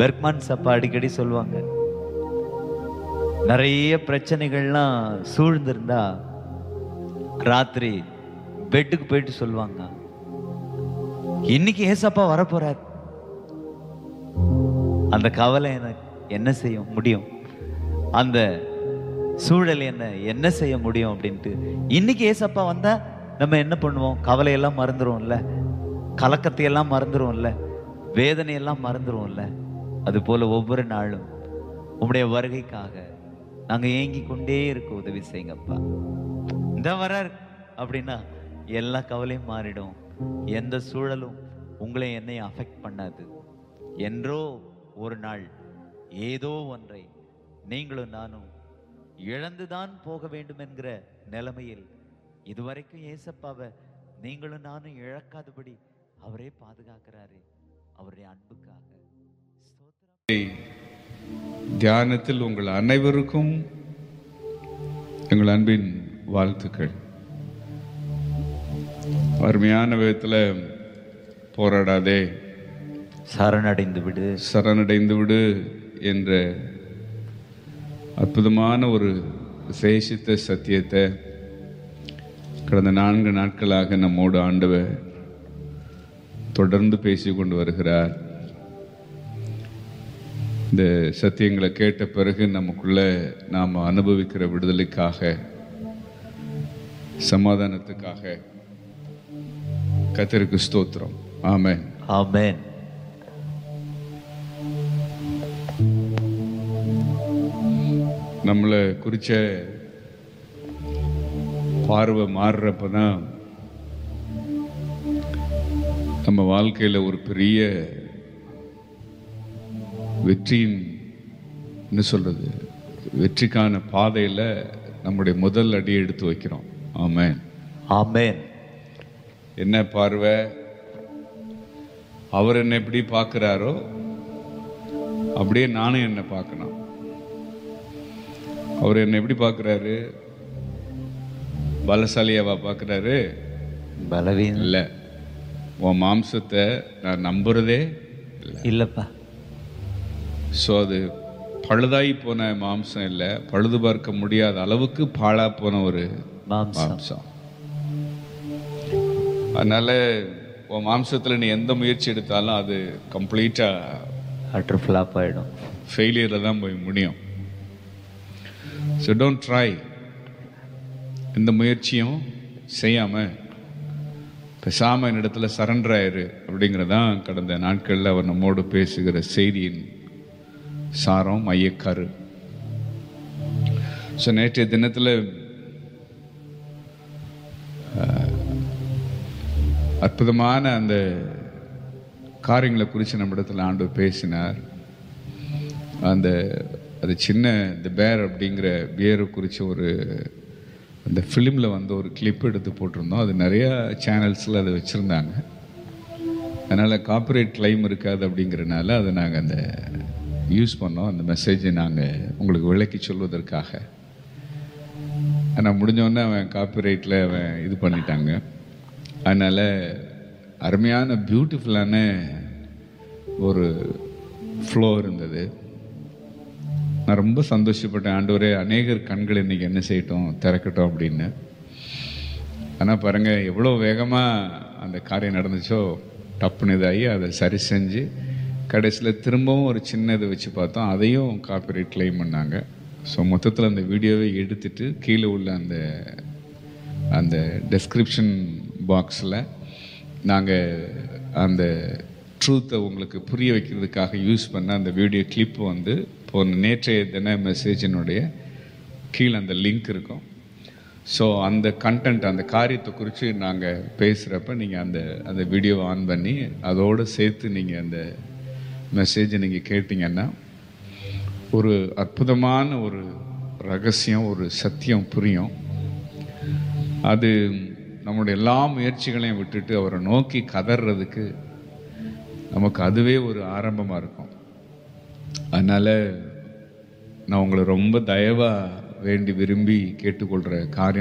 Bergman சப்பா அடிக்கடி சொல்லுவாங்க நிறைய பிரச்சனைகள்லாம் சூழ்ந்திருந்தா ராத்திரி பெட்டுக்கு போயிட்டு சொல்லுவாங்க இன்னைக்கு ஏசப்பா வரப்போறார் அந்த கவலை எனக்கு என்ன செய்ய முடியும் அந்த சூழல் என்ன என்ன செய்ய முடியும் அப்படின்ட்டு இன்னைக்கு ஏசப்பா வந்தா நம்ம என்ன பண்ணுவோம் கவலையெல்லாம் மறந்துருவோம்ல கலக்கத்தையெல்லாம் மறந்துருவோம்ல வேதனையெல்லாம் மறந்துருவோம்ல அது போல ஒவ்வொரு நாளும் உம்முடைய வருகைக்காக நாங்க ஏங்கி கொண்டே இருக்க உதவி செய்யுங்கப்பா இந்த வரார் அப்படின்னா எல்லா கவலையும் மாறிடும் எந்த சூழலும் உங்களை என்னையும் அஃபெக்ட் பண்ணாது என்றோ ஒரு நாள் ஏதோ ஒன்றை நீங்களும் நானும் இழந்துதான் போக வேண்டும் என்கிற நிலைமையில் இதுவரைக்கும் ஏசப்பாவை நீங்களும் நானும் இழக்காதபடி அவரே பாதுகாக்கிறாரு அவருடைய அன்புக்காக ஸ்தோத்திரம். தியானத்தில் உங்கள் அனைவருக்கும் எங்கள் அன்பின் வாழ்த்துக்கள் அருமையான விதத்தில் போராடாதே சரணடைந்து விடு சரணடைந்து விடு என்ற அற்புதமான ஒரு விசேஷித்த சத்தியத்தை கடந்த நான்கு நாட்களாக நம்மோடு ஆண்டவர் தொடர்ந்து பேசிக் கொண்டு வருகிறார் இந்த சத்தியங்களை கேட்ட பிறகு நமக்குள்ள நாம் அனுபவிக்கிற விடுதலைக்காக சமாதானத்துக்காக கத்தருக்கு ஸ்தோத்திரம் ஆமென் ஆமென் நம்மளை குறிச்ச பார்வை மாறுறப்ப தான் நம்ம வாழ்க்கையில் ஒரு பெரிய வெற்றியின் என்ன சொல்றது வெற்றிக்கான பாதையில் நம்முடைய முதல் அடி எடுத்து வைக்கிறோம் ஆமென் ஆமென் என்ன பார்வை அவர் என்னை எப்படி பார்க்குறாரோ அப்படியே நானும் என்னை பார்க்கணும் அவர் என்னை எப்படி பார்க்குறாரு பலசாலியாவா பார்க்குறாரு பலவீனம் இல்லை உன் மாம்சத்தை நான் நம்புறதே இல்லை இல்லப்பா ஸோ அது பழுதாகி போன மாம்சம் இல்லை பழுது பார்க்க முடியாத அளவுக்கு பாழா போன ஒரு மாம்சம் மாம்சம் அதனால உன் மாம்சத்துல நீ எந்த முயற்சி எடுத்தாலும் அது கம்ப்ளீட்டா அட்டர் ஃபிளாப் ஆயிடும் ஃபெயிலியரில் தான் போய் முடியும் ஸோ டோன்ட் ட்ரை எந்த முயற்சியும் செய்யாம பேசாம என்னிடத்துல சரண்டர் ஆயிரு அப்படிங்கிறதான் கடந்த நாட்களில் அவர் நம்மோடு பேசுகிற செய்தியின் சாரம் மையக்கரு ஸோ நேற்றைய தினத்தில் அற்புதமான அந்த காரியங்களை குறித்து நம்ம இடத்துல ஆண்டவர் பேசினார் அந்த அது சின்ன தி பேர் அப்படிங்கிற பியரை குறித்து ஒரு அந்த ஃபிலிமில் வந்து ஒரு கிளிப் எடுத்து போட்டிருந்தோம் அது நிறையா சேனல்ஸில் அதை வச்சுருந்தாங்க அதனால் காப்பிரைட் கிளைம் இருக்காது அப்படிங்கிறனால அதை நாங்கள் அந்த யூஸ் பண்ணோம் அந்த மெசேஜை நாங்கள் உங்களுக்கு விளக்கி சொல்வதற்காக ஆனால் முடிஞ்சோடனே அவன் காப்பிரைட்டில் அவன் இது பண்ணிட்டாங்க அதனால் அருமையான பியூட்டிஃபுல்லான ஒரு ஃப்ளோ இருந்தது நான் ரொம்ப சந்தோஷப்பட்டேன் ஆண்டவரே அநேகர் கண்கள் இன்னைக்கு என்ன செய்யட்டும் திறக்கட்டும் அப்படின்னு ஆனால் பாருங்க எவ்வளோ வேகமாக அந்த காரியம் நடந்துச்சோ டப்புன்னு இதாகி அதை சரி செஞ்சு கடைசியில் திரும்பவும் ஒரு சின்ன இதை வச்சு பார்த்தோம் அதையும் காப்பிரைட் கிளைம் பண்ணாங்க ஸோ மொத்தத்தில் அந்த வீடியோவை எடுத்துட்டு கீழே உள்ள அந்த அந்த டெஸ்கிரிப்ஷன் பாக்ஸில் நாங்கள் அந்த ட்ரூத்தை உங்களுக்கு புரிய வைக்கிறதுக்காக யூஸ் பண்ண அந்த வீடியோ கிளிப் வந்து போன நேற்றைய தின மெசேஜினுடைய கீழே அந்த லிங்க் இருக்கும் ஸோ அந்த கண்டென்ட் அந்த காரியத்தை குறித்து நாங்கள் பேசுகிறப்ப நீங்கள் அந்த அந்த வீடியோவை ஆன் பண்ணி அதோடு சேர்த்து நீங்கள் அந்த மெசேஜை நீங்கள் கேட்டிங்கன்னா ஒரு அற்புதமான ஒரு ரகசியம் ஒரு சத்தியம் புரியும் அது நம்முடைய எல்லா முயற்சிகளையும் விட்டுட்டு அவரை நோக்கி கதறதுக்கு நமக்கு அதுவே ஒரு ஆரம்பமாக இருக்கும் அதனால் நான் உங்களை ரொம்ப தயவாக வேண்டி விரும்பி கேட்டுக்கொள்கிற காரியம்